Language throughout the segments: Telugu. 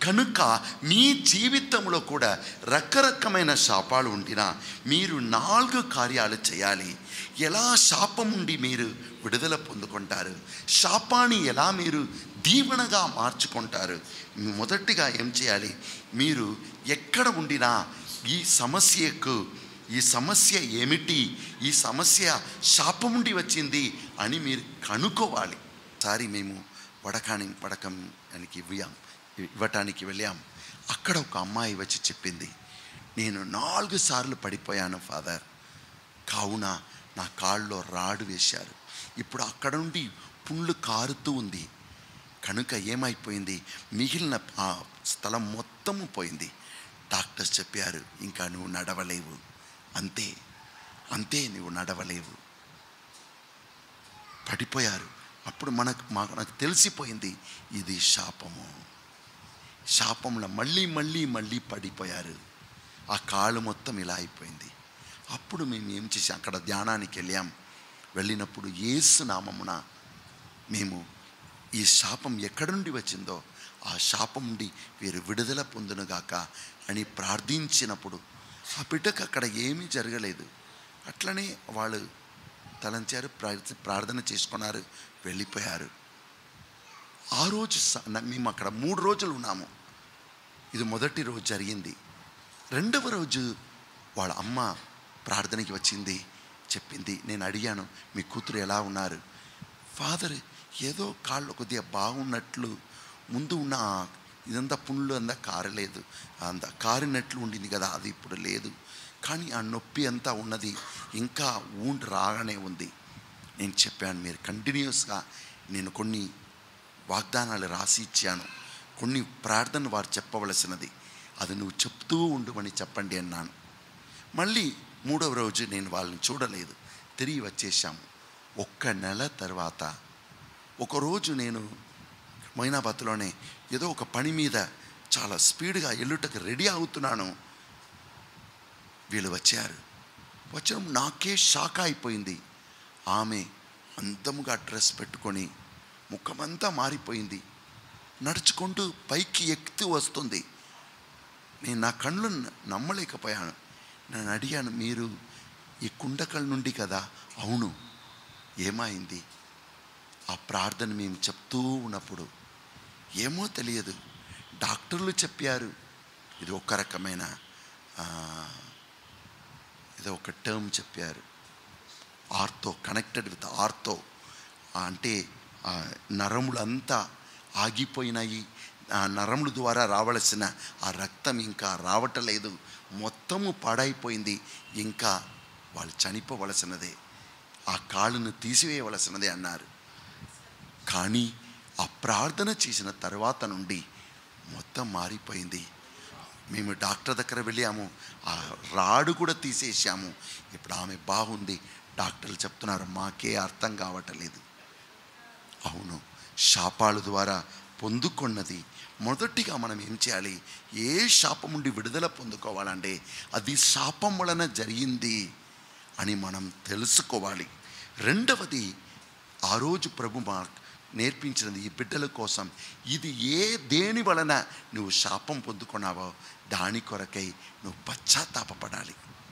కనుక మీ జీవితంలో కూడా రకరకమైన శాపాలు ఉండినా మీరు నాలుగు కార్యాలు చేయాలి ఎలా శాపం ఉండి మీరు విడుదల పొందుకుంటారు శాపాన్ని ఎలా మీరు దీవెనగా మార్చుకుంటారు మొదటిగా ఏం చేయాలి మీరు ఎక్కడ ఉండినా ఈ సమస్యకు ఈ సమస్య ఏమిటి ఈ సమస్య శాపం ఉండి వచ్చింది అని మీరు కనుక్కోవాలి సారి మేము వడకాని పడకానికి ఇవ్వాం ఇవ్వటానికి వెళ్ళాం అక్కడ ఒక అమ్మాయి వచ్చి చెప్పింది నేను నాలుగు సార్లు పడిపోయాను ఫాదర్ కావున నా కాళ్ళలో రాడు వేశారు ఇప్పుడు అక్కడ నుండి పుండ్లు కారుతూ ఉంది కనుక ఏమైపోయింది మిగిలిన ఆ స్థలం మొత్తము పోయింది డాక్టర్స్ చెప్పారు ఇంకా నువ్వు నడవలేవు అంతే అంతే నువ్వు నడవలేవు పడిపోయారు అప్పుడు మనకు మనకు తెలిసిపోయింది ఇది శాపము శాపంలో మళ్ళీ మళ్ళీ మళ్ళీ పడిపోయారు ఆ కాళ్ళు మొత్తం ఇలా అయిపోయింది అప్పుడు మేము ఏం చేసాం అక్కడ ధ్యానానికి వెళ్ళాం వెళ్ళినప్పుడు ఏసు నామమున మేము ఈ శాపం ఎక్కడి నుండి వచ్చిందో ఆ శాపం నుండి వీరు విడుదల పొందునుగాక అని ప్రార్థించినప్పుడు ఆ బిడ్డకు అక్కడ ఏమీ జరగలేదు అట్లనే వాళ్ళు తలంచారు ప్రార్థ- ప్రార్థన చేసుకున్నారు వెళ్ళిపోయారు ఆ రోజు స- న- మేము అక్కడ మూడు రోజులు ఉన్నాము ఇది మొదటి రోజు జరిగింది రెండవ రోజు వాళ్ళ అమ్మ ప్రార్థనకి వచ్చింది చెప్పింది నేను అడిగాను మీ కూతురు ఎలా ఉన్నారు ఫాదర్ ఏదో కాళ్ళు కొద్దిగా బాగున్నట్లు ముందు ఉన్న ఆ ఇదంతా పుండ్లు అంతా కారలేదు అంత కారినట్లు ఉండింది కదా అది ఇప్పుడు లేదు కానీ ఆ నొప్పి అంతా ఉన్నది ఇంకా ఊండ్ రాగానే ఉంది నేను చెప్పాను మీరు కంటిన్యూస్గా నేను కొన్ని వాగ్దానాలు రాసి ఇచ్చాను కొన్ని ప్రార్థన వారు చెప్పవలసినది అది నువ్వు చెప్తూ ఉండమని చెప్పండి అన్నాను మళ్ళీ మూడవ రోజు నేను వాళ్ళని చూడలేదు తిరిగి వచ్చేసాము ఒక్క నెల తర్వాత ఒకరోజు నేను మైనాబాద్లోనే ఏదో ఒక పని మీద చాలా స్పీడ్గా ఎల్లుటకు రెడీ అవుతున్నాను వీళ్ళు వచ్చారు వచ్చడం నాకే షాక్ అయిపోయింది ఆమె అందముగా డ్రెస్ పెట్టుకొని ముఖమంతా మారిపోయింది నడుచుకుంటూ పైకి ఎక్కుతూ వస్తుంది నేను నా కళ్ళు న- నమ్మలేకపోయాను నేను అడిగాను మీరు ఈ కుండకల నుండి కదా అవును ఏమైంది ఆ ప్రార్థన మేము చెప్తూ ఉన్నప్పుడు ఏమో తెలియదు డాక్టర్లు చెప్పారు ఇది ఒక రకమైన ఆ, ఇది ఒక టర్మ్ చెప్పారు ఆర్తో కనెక్టెడ్ విత్ ఆర్తో అంటే ఆ నరములంతా ఆగిపోయినాయి ఆ నరముల ద్వారా రావలసిన ఆ రక్తం ఇంకా రావటలేదు మొత్తము పాడైపోయింది ఇంకా వాళ్ళు చనిపోవలసినదే ఆ కాళ్ళను తీసివేయవలసినదే అన్నారు కానీ ఆ ప్రార్థన చేసిన తర్వాత నుండి మొత్తం మారిపోయింది మేము డాక్టర్ దగ్గర వెళ్ళాము ఆ రాడు కూడా తీసేసాము ఇప్పుడు ఆమె బాగుంది డాక్టర్లు చెప్తున్నారు మాకే అర్థం కావటలేదు అవును శాపాల ద్వారా పొందుకున్నది మొదటిగా మనం ఏం చేయాలి ఏ శాపం నుండి విడుదల పొందుకోవాలంటే అది శాపం వలన జరిగింది అని మనం తెలుసుకోవాలి రెండవది ఆ రోజు ప్రభు మా నేర్పించినది ఈ బిడ్డల కోసం ఇది ఏ దేని వలన నువ్వు శాపం పొందుకున్నావో దాని కొరకై నువ్వు పశ్చాత్తాపపడాలి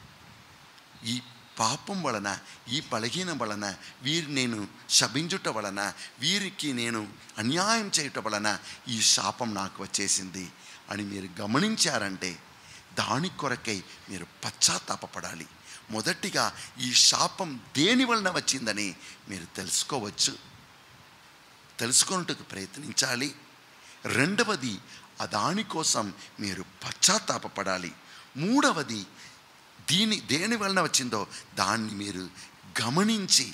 ఈ పాపం వలన ఈ బలహీనం వలన వీరి నేను శపించుట వలన వీరికి నేను అన్యాయం చేయుట వలన ఈ శాపం నాకు వచ్చేసింది అని మీరు గమనించారంటే దాని కొరకై మీరు పశ్చాత్తాపపడాలి మొదటిగా ఈ శాపం దేని వలన వచ్చిందని మీరు తెలుసుకోవచ్చు తెలుసుకొనుటకు ప్రయత్నించాలి రెండవది ఆ దానికోసం మీరు పశ్చాత్తాపపడాలి మూడవది దీని దేని వలన వచ్చిందో దాన్ని మీరు గమనించి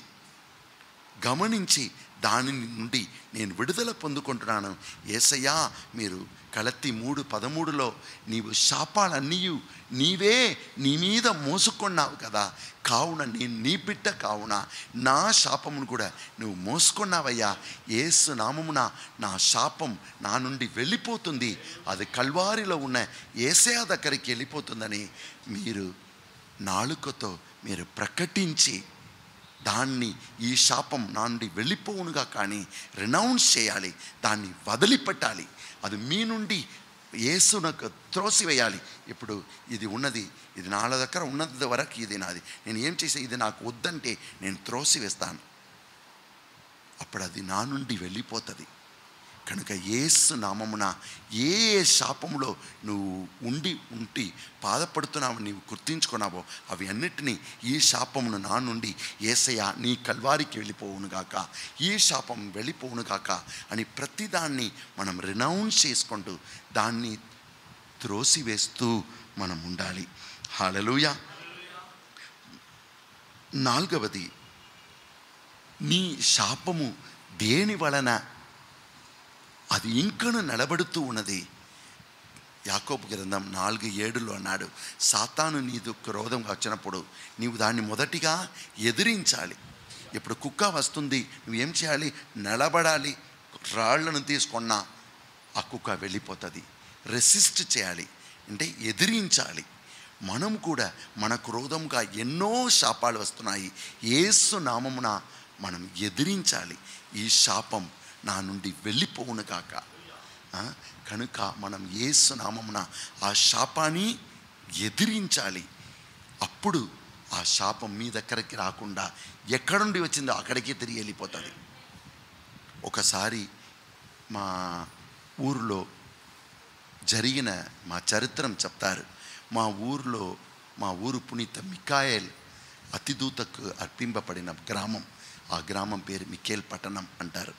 గమనించి దాని నుండి నేను విడుదల పొందుకుంటున్నాను ఏసయ్యా మీరు కలత్తి మూడు పదమూడులో నీవు శాపాలన్నీ నీవే నీ మీద మోసుకున్నావు కదా కావున నేను నీ బిడ్డ కావున నా శాపమును కూడా నువ్వు మోసుకున్నావయ్యా ఏసు నామమున నా శాపం నా నుండి వెళ్ళిపోతుంది అది కల్వారిలో ఉన్న ఏసయా దగ్గరికి వెళ్ళిపోతుందని మీరు నాలుకతో మీరు ప్రకటించి దాన్ని ఈ శాపం నా నుండి వెళ్ళిపోవునుగా కానీ రినౌన్స్ చేయాలి దాన్ని వదిలిపెట్టాలి అది మీ నుండి యేసునకు త్రోసివేయాలి ఇప్పుడు ఇది ఉన్నది ఇది నాళ్ళ దగ్గర ఉన్నది వరకు ఇది నాది నేను ఏం చేసే ఇది నాకు వద్దంటే నేను త్రోసివేస్తాను అప్పుడు అది నా నుండి వెళ్ళిపోతుంది కనుక ఏసు నామమున ఏ ఏ శాపములో నువ్వు ఉండి ఉండి బాధపడుతున్నావు నీవు గుర్తించుకున్నావో అవి అన్నిటినీ ఈ శాపమును నా నుండి ఏసయ్య నీ కల్వారికి వెళ్ళిపోవును గాక ఈ శాపం వెళ్ళిపోవును గాక అని ప్రతిదాన్ని మనం రినౌన్స్ చేసుకుంటూ దాన్ని త్రోసివేస్తూ మనం ఉండాలి హాలలుయ నాలుగవది నీ శాపము దేని వలన అది ఇంకను నిలబడుతూ ఉన్నది యాకోబు గ్రంథం నాలుగు ఏడులో అన్నాడు సాతాను నీదు క్రోధం వచ్చినప్పుడు నీవు దాన్ని మొదటిగా ఎదిరించాలి ఇప్పుడు కుక్క వస్తుంది నువ్వేం చేయాలి నిలబడాలి రాళ్లను తీసుకున్నా ఆ కుక్క వెళ్ళిపోతుంది రెసిస్ట్ చేయాలి అంటే ఎదిరించాలి మనం కూడా మన క్రోధంగా ఎన్నో శాపాలు వస్తున్నాయి ఏసు నామమున మనం ఎదిరించాలి ఈ శాపం నా నుండి వెళ్ళిపోవును కాక ఆ, కనుక మనం ఏసు నామమున ఆ శాపాన్ని ఎదిరించాలి అప్పుడు ఆ శాపం మీ దగ్గరికి రాకుండా ఎక్కడి నుండి వచ్చిందో అక్కడికి తిరిగి వెళ్ళిపోతుంది ఒకసారి మా ఊరిలో జరిగిన మా చరిత్రం చెప్తారు మా ఊరిలో మా ఊరు పునీత మికాయల్ అతిదూతకు అర్పింపబడిన గ్రామం ఆ గ్రామం పేరు మికేల్ పట్టణం అంటారు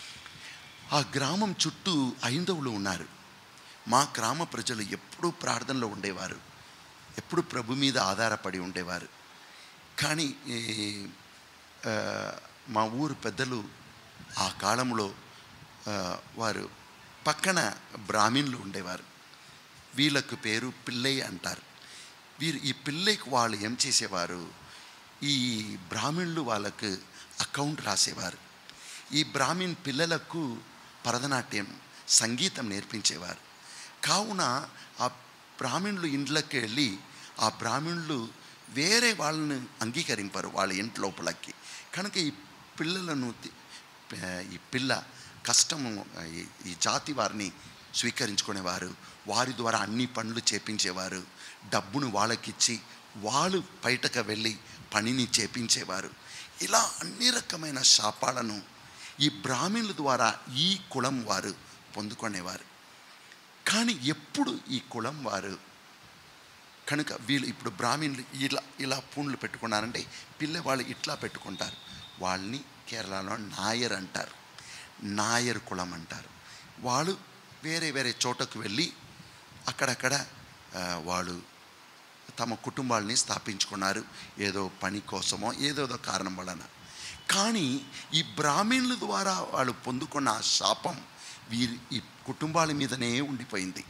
ఆ గ్రామం చుట్టూ ఐందవులు ఉన్నారు మా గ్రామ ప్రజలు ఎప్పుడూ ప్రార్థనలో ఉండేవారు ఎప్పుడు ప్రభు మీద ఆధారపడి ఉండేవారు కానీ ఈ, ఆ, మా ఊరు పెద్దలు ఆ కాలంలో ఆ, వారు పక్కన బ్రాహ్మణులు ఉండేవారు వీళ్ళకు పేరు పిల్లయ్య అంటారు వీరు ఈ పిల్లయ్యకు వాళ్ళు ఏం చేసేవారు ఈ బ్రాహ్మణులు వాళ్ళకు అకౌంట్ రాసేవారు ఈ బ్రాహ్మణ్ పిల్లలకు భరతనాట్యం సంగీతం నేర్పించేవారు కావున ఆ బ్రాహ్మణులు ఇంట్లోకి వెళ్ళి ఆ బ్రాహ్మణులు వేరే వాళ్ళని అంగీకరింపరు వాళ్ళ ఇంటి లోపలకి కనుక ఈ పిల్లలను తి- ఈ పిల్ల కష్టము ఈ- ఈ జాతి వారిని స్వీకరించుకునేవారు వారి ద్వారా అన్ని పనులు చేపించేవారు డబ్బును వాళ్ళకిచ్చి వాళ్ళు బయటకు వెళ్ళి పనిని చేపించేవారు ఇలా అన్ని రకమైన శాపాలను ఈ బ్రాహ్మణుల ద్వారా ఈ కులం వారు పొందుకునేవారు కానీ ఎప్పుడు ఈ కులం వారు కనుక వీళ్ళు ఇప్పుడు బ్రాహ్మణులు ఇలా ఇలా పూన్లు పెట్టుకున్నారంటే పిల్లవాళ్ళు ఇట్లా పెట్టుకుంటారు వాళ్ళని కేరళలో నాయర్ అంటారు నాయర్ కులం అంటారు వాళ్ళు వేరే వేరే చోటకు వెళ్ళి అక్కడక్కడ ఆ, వాళ్ళు తమ కుటుంబాలని స్థాపించుకున్నారు ఏదో పని కోసమో ఏదేదో కారణం వలన కానీ ఈ బ్రాహ్మణుల ద్వారా వాళ్ళు పొందుకున్న ఆ శాపం వీరి ఈ కుటుంబాల మీదనే ఉండిపోయింది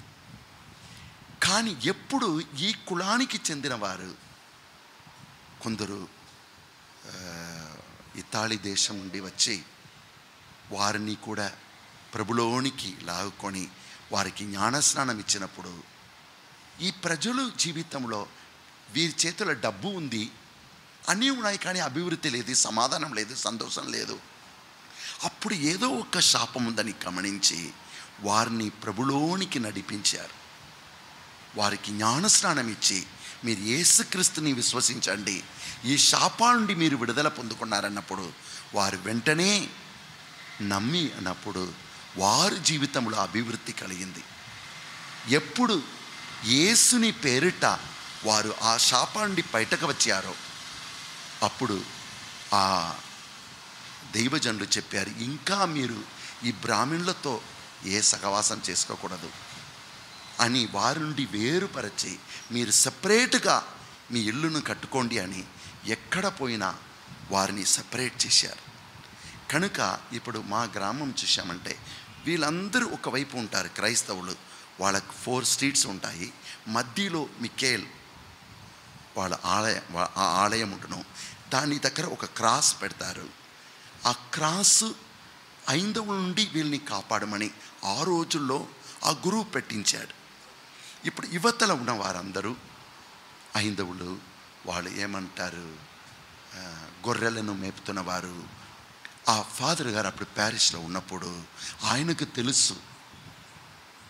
కానీ ఎప్పుడు ఈ కులానికి చెందిన వారు కొందరు ఆ, ఇతాళీ దేశం నుండి వచ్చి వారిని కూడా ప్రభులోనికి లాగుకొని వారికి జ్ఞానస్నానం ఇచ్చినప్పుడు ఈ ప్రజలు జీవితంలో వీరి చేతిలో డబ్బు ఉంది అన్నీ ఉన్నాయి కానీ అభివృద్ధి లేదు సమాధానం లేదు సంతోషం లేదు అప్పుడు ఏదో ఒక శాపం ఉందని గమనించి వారిని ప్రభులోనికి నడిపించారు వారికి జ్ఞానస్నానం ఇచ్చి మీరు యేసుక్రీస్తుని విశ్వసించండి ఈ శాపాల నుండి మీరు విడుదల పొందుకున్నారన్నప్పుడు వారు వెంటనే నమ్మి అన్నప్పుడు వారి జీవితంలో అభివృద్ధి కలిగింది ఎప్పుడు యేసుని పేరిట వారు ఆ శాపం నుండి బయటకు వచ్చారో అప్పుడు ఆ దైవజనులు చెప్పారు ఇంకా మీరు ఈ బ్రాహ్మణులతో ఏ సహవాసం చేసుకోకూడదు అని వారి నుండి వేరుపరచి మీరు సపరేట్గా మీ ఇల్లును కట్టుకోండి అని ఎక్కడ పోయినా వారిని సపరేట్ చేశారు కనుక ఇప్పుడు మా గ్రామం చూసామంటే వీళ్ళందరూ ఒకవైపు ఉంటారు క్రైస్తవులు వాళ్ళకు ఫోర్ స్ట్రీట్స్ ఉంటాయి మధ్యలో మికేల్ వాళ్ళ ఆలయ వా- ఆ ఆలయం ఉంటును దాని దగ్గర ఒక క్రాస్ పెడతారు ఆ క్రాస్ ఐందవుల నుండి వీళ్ళని కాపాడమని ఆ రోజుల్లో ఆ గురువు పెట్టించాడు ఇప్పుడు యువతల ఉన్న వారందరూ ఐందవులు వాళ్ళు ఏమంటారు ఆ, గొర్రెలను మేపుతున్న వారు ఆ ఫాదర్ గారు అప్పుడు ప్యారిస్లో ఉన్నప్పుడు ఆయనకు తెలుసు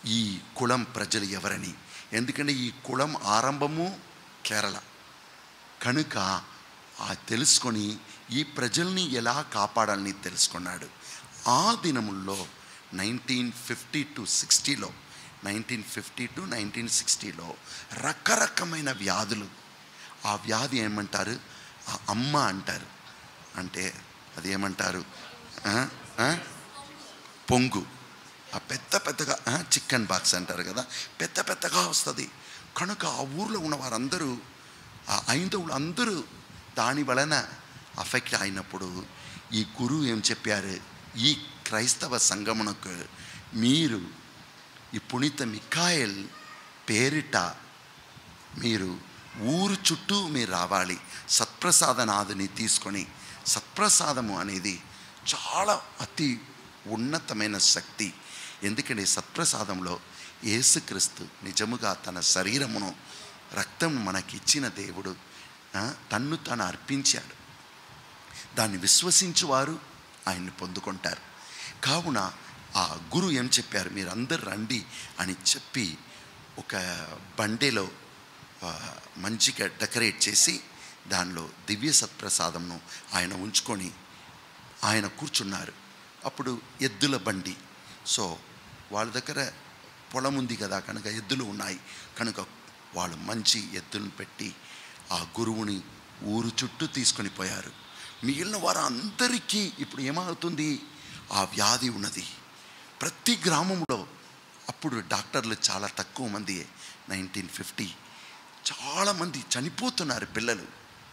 ఈ కులం ప్రజలు ఎవరని ఎందుకంటే ఈ కులం ఆరంభము కేరళ కనుక ఆ తెలుసుకొని ఈ ప్రజల్ని ఎలా కాపాడాలని తెలుసుకున్నాడు ఆ దినముల్లో నైన్టీన్ ఫిఫ్టీ టు సిక్స్టీలో నైన్టీన్ ఫిఫ్టీ టు నైన్టీన్ సిక్స్టీలో రకరకమైన వ్యాధులు ఆ వ్యాధి ఏమంటారు ఆ అమ్మ అంటారు అంటే అది ఏమంటారు ఆ? ఆ? పొంగు ఆ పెద్ద పెద్దగా ఆ, చికెన్ బాక్స్ అంటారు కదా పెద్ద పెద్దగా వస్తుంది కనుక ఆ ఊర్లో ఉన్న వారందరూ ఆ ఐందవులు అందరూ దాని వలన అఫెక్ట్ అయినప్పుడు ఈ గురువు ఏం చెప్పారు ఈ క్రైస్తవ సంగమునకు మీరు ఈ పునీత మికాయల్ పేరిట మీరు ఊరు చుట్టూ మీరు రావాలి సత్ప్రసాదనాథుని తీసుకొని సత్ప్రసాదము అనేది చాలా అతి ఉన్నతమైన శక్తి ఎందుకంటే సత్ప్రసాదంలో యేసుక్రీస్తు నిజముగా తన శరీరమును రక్తం మనకిచ్చిన దేవుడు ఆ, తన్ను తాను అర్పించాడు దాన్ని విశ్వసించువారు ఆయన్ని పొందుకుంటారు కావున ఆ గురు ఏం చెప్పారు మీరందరు రండి అని చెప్పి ఒక బండిలో ఆ, మంచిగా డెకరేట్ చేసి దానిలో దివ్య సత్ప్రసాదంను ఆయన ఉంచుకొని ఆయన కూర్చున్నారు అప్పుడు ఎద్దుల బండి సో వాళ్ళ దగ్గర పొలం ఉంది కదా కనుక ఎద్దులు ఉన్నాయి కనుక వాళ్ళు మంచి ఎద్దులను పెట్టి ఆ గురువుని ఊరు చుట్టూ తీసుకొని పోయారు మిగిలిన వారు అందరికీ ఇప్పుడు ఏమవుతుంది ఆ వ్యాధి ఉన్నది ప్రతి గ్రామంలో అప్పుడు డాక్టర్లు చాలా తక్కువ మంది నైన్టీన్ ఫిఫ్టీ చాలామంది చనిపోతున్నారు పిల్లలు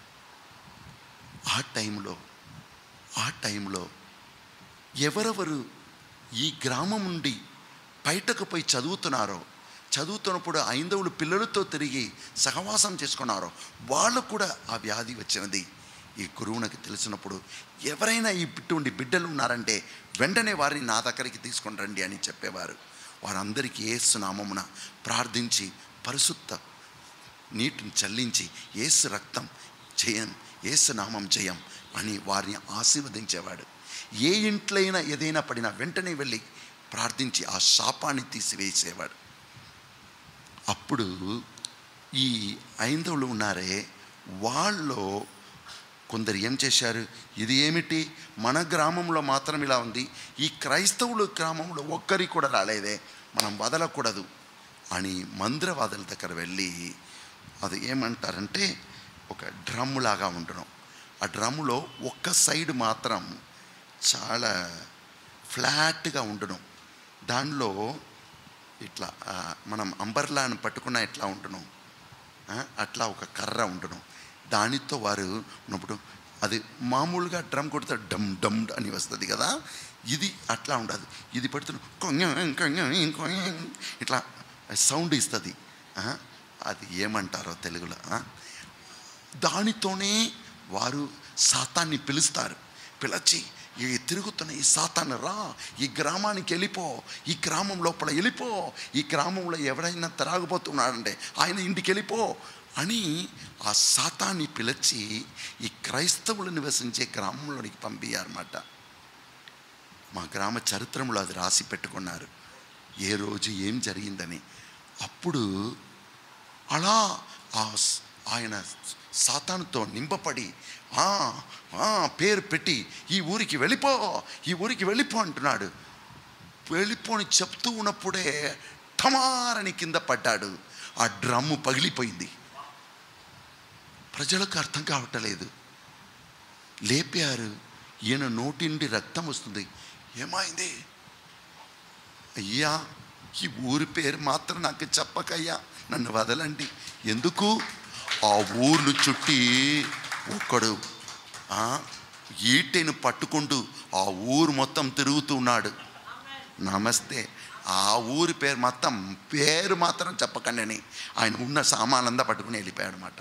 ఆ టైంలో ఆ టైంలో ఎవరెవరు ఈ గ్రామం నుండి బయటకు పోయి చదువుతున్నారో చదువుతున్నప్పుడు ఐందవులు పిల్లలతో తిరిగి సహవాసం చేసుకున్నారో వాళ్ళకు కూడా ఆ వ్యాధి వచ్చినది ఈ గురువునకి తెలిసినప్పుడు ఎవరైనా ఈ ఇటువంటి బిడ్డలు ఉన్నారంటే వెంటనే వారిని నా దగ్గరికి తీసుకొని రండి అని చెప్పేవారు వారందరికీ ఏసు నామమున ప్రార్థించి పరిశుద్ధ నీటిని చల్లించి ఏసు రక్తం జయం ఏసు నామం జయం అని వారిని ఆశీర్వదించేవాడు ఏ ఇంట్లో అయినా ఏదైనా పడినా వెంటనే వెళ్ళి ప్రార్థించి ఆ శాపాన్ని తీసివేసేవాడు అప్పుడు ఈ ఐందవులు ఉన్నారే వాళ్ళు కొందరు ఏం చేశారు ఇది ఏమిటి మన గ్రామంలో మాత్రం ఇలా ఉంది ఈ క్రైస్తవుల గ్రామంలో ఒక్కరికి కూడా రాలేదే మనం వదలకూడదు అని మందిరవాదుల దగ్గర వెళ్ళి అది ఏమంటారంటే ఒక డ్రమ్ లాగా ఉండడం ఆ డ్రమ్ములో ఒక్క సైడ్ మాత్రం చాలా ఫ్లాట్గా ఉండడం దానిలో ఇట్లా ఆ, మనం అంబర్లాను పట్టుకున్న ఎట్లా ఉండను ఆ, అట్లా ఒక కర్ర ఉండను దానితో వారు ఉన్నప్పుడు అది మామూలుగా డ్రమ్ కొడితే డమ్ డమ్ అని వస్తుంది కదా ఇది అట్లా ఉండదు ఇది పెడుతున్న కొంగ కొంగ కొంగ ఇట్లా సౌండ్ ఇస్తుంది ఆ, అది ఏమంటారో తెలుగులో ఆ? దానితోనే వారు సాతాన్ని పిలుస్తారు పిలిచి ఈ తిరుగుతున్న ఈ సాతాన్ని రా ఈ గ్రామానికి వెళ్ళిపో ఈ గ్రామం లోపల వెళ్ళిపో ఈ గ్రామంలో ఎవరైనా త్రాగుపోతున్నాడంటే ఆయన ఇంటికి వెళ్ళిపో అని ఆ సాతాన్ని పిలిచి ఈ క్రైస్తవులు నివసించే గ్రామంలోనికి పంపించారన్నమాట మా గ్రామ చరిత్రలో అది రాసి పెట్టుకున్నారు ఏ రోజు ఏం జరిగిందని అప్పుడు అలా ఆ స్- ఆయన సాతానుతో నింపపడి "ఆ, ఆ, పేరు పెట్టి ఈ ఊరికి వెళ్ళిపో ఈ ఊరికి వెళ్ళిపో అంటున్నాడు వెళ్ళిపోని చెప్తూ ఉన్నప్పుడే టమారని కింద పడ్డాడు ఆ డ్రమ్ము పగిలిపోయింది ప్రజలకు అర్థం కావట్లేదు లేపారు ఈయన నోటి నుండి రక్తం వస్తుంది ఏమైంది అయ్యా ఈ ఊరి పేరు మాత్రం నాకు చెప్పకయ్యా నన్ను వదలండి ఎందుకు ఆ ఊర్లు చుట్టి ఒక్కడు ఆ, ఈటెను పట్టుకుంటూ ఆ ఊరు మొత్తం తిరుగుతున్నాడు నమస్తే ఆ ఊరి పేరు మొత్తం పేరు మాత్రం చెప్పకండి అని ఆయన ఉన్న సామానంతా పట్టుకుని వెళ్ళిపోయాడు అనమాట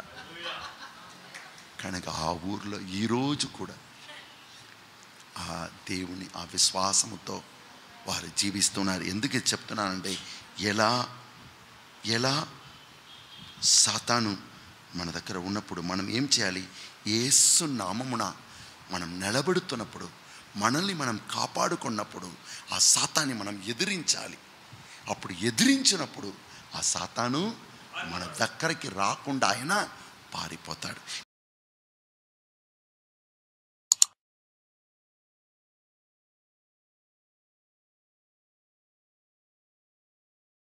కనుక ఆ ఊర్లో ఈరోజు కూడా ఆ దేవుని ఆ విశ్వాసముతో వారు జీవిస్తున్నారు ఎందుకు ఇది చెప్తున్నానంటే ఎలా ఎలా సాతాను మన దగ్గర ఉన్నప్పుడు మనం ఏం చేయాలి యేసు నామమున మనం నిలబడుతున్నప్పుడు మనల్ని మనం కాపాడుకున్నప్పుడు ఆ సాతాన్ని మనం ఎదిరించాలి అప్పుడు ఎదిరించినప్పుడు ఆ సాతాను మన దగ్గరికి రాకుండా ఆయన పారిపోతాడు